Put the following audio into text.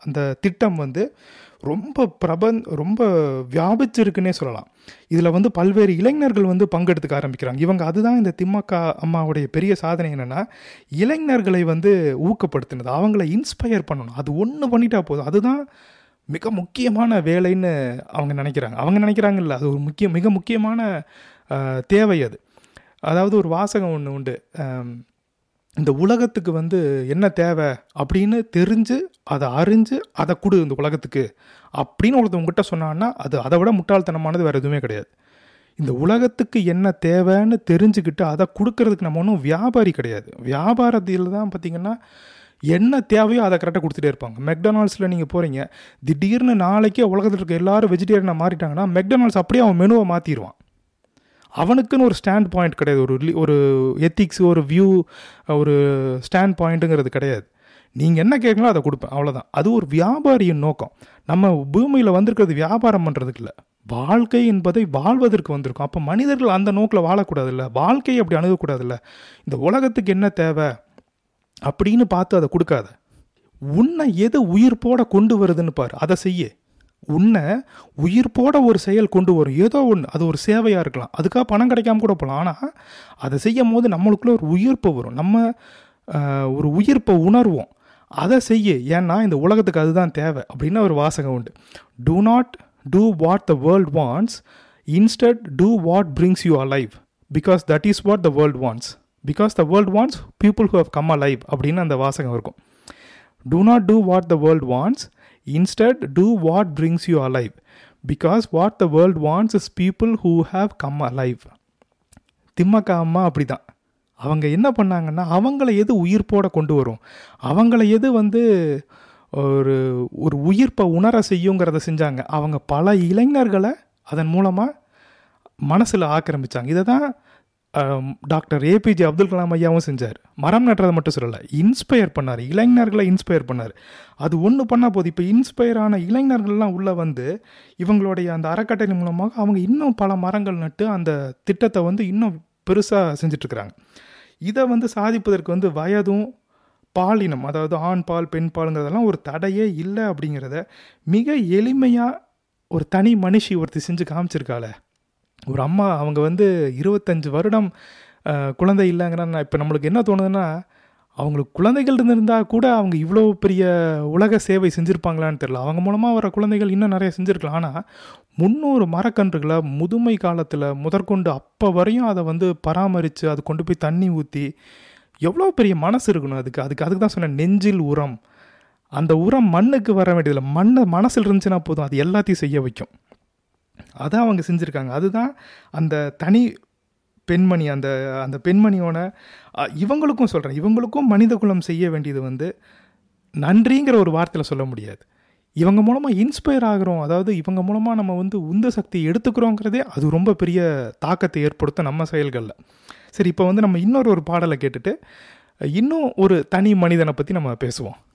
அந்த திட்டம் வந்து ரொம்ப பிரபன் ரொம்ப வியாபிச்சிருக்குன்னே சொல்லலாம் இதில் வந்து பல்வேறு இளைஞர்கள் வந்து பங்கெடுத்துக்க ஆரம்பிக்கிறாங்க இவங்க அதுதான் இந்த திமுக அம்மாவுடைய பெரிய சாதனை என்னென்னா இளைஞர்களை வந்து ஊக்கப்படுத்தினது அவங்கள இன்ஸ்பயர் பண்ணணும் அது ஒன்று பண்ணிட்டா போதும் அதுதான் மிக முக்கியமான வேலைன்னு அவங்க நினைக்கிறாங்க அவங்க நினைக்கிறாங்கல்ல அது ஒரு முக்கிய மிக முக்கியமான ஆஹ், தேவை அது அதாவது ஒரு வாசகம் ஒன்று உண்டு ஆம், இந்த உலகத்துக்கு வந்து என்ன தேவை அப்படின்னு தெரிஞ்சு அதை அறிஞ்சு அதை கொடு இந்த உலகத்துக்கு அப்படின்னு ஒருத்தன் உங்ககிட்ட சொன்னான்னா அது அதை விட முட்டாள்தனமானது வேறு எதுவுமே கிடையாது இந்த உலகத்துக்கு என்ன தேவைன்னு தெரிஞ்சுக்கிட்டு அதை கொடுக்கறதுக்கு நம்ம ஒன்றும் வியாபாரி கிடையாது வியாபாரத்தில் தான் பார்த்தீங்கன்னா என்ன தேவையோ அதை கரெக்டாக கொடுத்துட்டே இருப்பாங்க மெக்டொனால்ட்ஸில் நீங்கள் போகிறீங்க திடீர்னு நாளைக்கே உலகத்தில் இருக்க எல்லாரும் வெஜிடேரியனாக மாறிட்டாங்கன்னா மெக்டொனால்ட்ஸ் அப்படியே அவன் மெனுவை மாற்றிடுவான் அவனுக்குன்னு ஒரு ஸ்டாண்ட் பாயிண்ட் கிடையாது ஒரு li- ஒரு எத்திக்ஸ் ஒரு வியூ ஒரு ஸ்டாண்ட் பாயிண்ட்டுங்கிறது கிடையாது நீங்கள் என்ன கேட்கங்களோ அதை கொடுப்பேன் அவ்வளோதான் அது ஒரு வியாபாரியின் நோக்கம் நம்ம பூமியில் வந்திருக்கிறது வியாபாரம் பண்ணுறதுக்கு இல்லை வாழ்க்கை என்பதை வாழ்வதற்கு வந்திருக்கும் அப்போ மனிதர்கள் அந்த நோக்கில் வாழக்கூடாதுல்ல வாழ்க்கையை அப்படி அணுகக்கூடாதுல்ல இந்த உலகத்துக்கு என்ன தேவை அப்படின்னு பார்த்து அதை கொடுக்காத உன்னை எது உயிர்ப்போட கொண்டு வருதுன்னு பாரு அதை செய்ய உன்னை உயிர்ப்போட ஒரு செயல் கொண்டு வரும் ஏதோ ஒன்று அது ஒரு சேவையாக இருக்கலாம் அதுக்காக பணம் கிடைக்காம கூட போகலாம் ஆனால் அதை செய்யும் போது நம்மளுக்குள்ள ஒரு உயிர்ப்பு வரும் நம்ம ஆஹ், ஒரு உயிர்ப்பை உணர்வோம் அதை செய்ய ஏன்னா இந்த உலகத்துக்கு அதுதான் தேவை அப்படின்னு ஒரு வாசகம் உண்டு do not do what the world wants instead do what brings you alive because that is what the world wants because the world wants people who have come alive அப்படின்னு அந்த வாசகம் இருக்கும் do not do what the world wants instead do what brings you alive because what the world wants is people who have come alive திம்மக்க அம்மா அப்படிதான் அவங்க என்ன பண்ணாங்கன்னா அவங்கள எது உயிர்ப்போட கொண்டு வரும் அவங்கள எது வந்து ஒரு ஒரு உயிர்ப்பை உணர செய்யுங்கிறத செஞ்சாங்க அவங்க பல இளைஞர்களை அதன் மூலமாக மனசில் ஆக்கிரமிச்சாங்க இதை தான் ஆம், டாக்டர் ஏபிஜே அப்துல் கலாம் ஐயாவும் செஞ்சார் மரம் நட்டுறதை மட்டும் சொல்லலை இன்ஸ்பயர் பண்ணார் இளைஞர்களை இன்ஸ்பயர் பண்ணார் அது ஒன்று பண்ணால் போதும் இப்போ இன்ஸ்பயர் ஆன இளைஞர்கள்லாம் உள்ளே வந்து இவங்களுடைய அந்த அறக்கட்டளை மூலமாக அவங்க இன்னும் பல மரங்கள் நட்டு அந்த திட்டத்தை வந்து இன்னும் பெருசாக செஞ்சிட்ருக்குறாங்க இதை வந்து சாதிப்பதற்கு வந்து வயதும் பாலினம் அதாவது ஆண் பால் பெண் பாலுங்கிறதெல்லாம் ஒரு தடையே இல்லை அப்படிங்கிறத மிக எளிமையாக ஒரு தனி மனுஷி ஒருத்தி செஞ்சு காமிச்சிருக்காளே ஒரு அம்மா அவங்க வந்து இருபத்தஞ்சு வருடம் அஹ், குழந்தை இல்லைங்கிறா இப்போ நம்மளுக்கு என்ன தோணுதுன்னா அவங்களுக்கு குழந்தைகள் இருந்திருந்தால் கூட அவங்க இவ்வளோ பெரிய உலக சேவை செஞ்சுருப்பாங்களான்னு தெரியல அவங்க மூலமாக வர குழந்தைகள் இன்னும் நிறைய செஞ்சுருக்கலாம் ஆனால் முந்நூறு மரக்கன்றுகளை முதுமை காலத்தில் முதற்கொண்டு அப்போ வரையும் அதை வந்து பராமரித்து அது கொண்டு போய் தண்ணி ஊற்றி எவ்வளோ பெரிய மனசு இருக்கணும் அதுக்கு அதுக்கு அதுக்கு தான் சொன்னேன் நெஞ்சில் உரம் அந்த உரம் மண்ணுக்கு வர வேண்டியதில்லை மண்ணை மனசில் இருந்துச்சுன்னா போதும் அது எல்லாத்தையும் செய்ய வைக்கும் அதான் அவங்க செஞ்சுருக்காங்க அதுதான் அந்த தனி பெண்மணி அந்த அந்த பெண்மணியோட அ, இவங்களுக்கும் சொல்கிறேன் இவங்களுக்கும் மனித குலம் செய்ய வேண்டியது வந்து நன்றிங்கிற ஒரு வார்த்தையில் சொல்ல முடியாது இவங்க மூலமாக இன்ஸ்பயர் ஆகிறோம் அதாவது இவங்க மூலமாக நம்ம வந்து உந்து சக்தி எடுத்துக்கிறோங்கிறதே அது ரொம்ப பெரிய தாக்கத்தை ஏற்படுத்தும் நம்ம செயல்களில் சரி இப்போ வந்து நம்ம இன்னொரு ஒரு பாடலை கேட்டுட்டு இன்னும் ஒரு தனி மனிதனை பற்றி நம்ம பேசுவோம்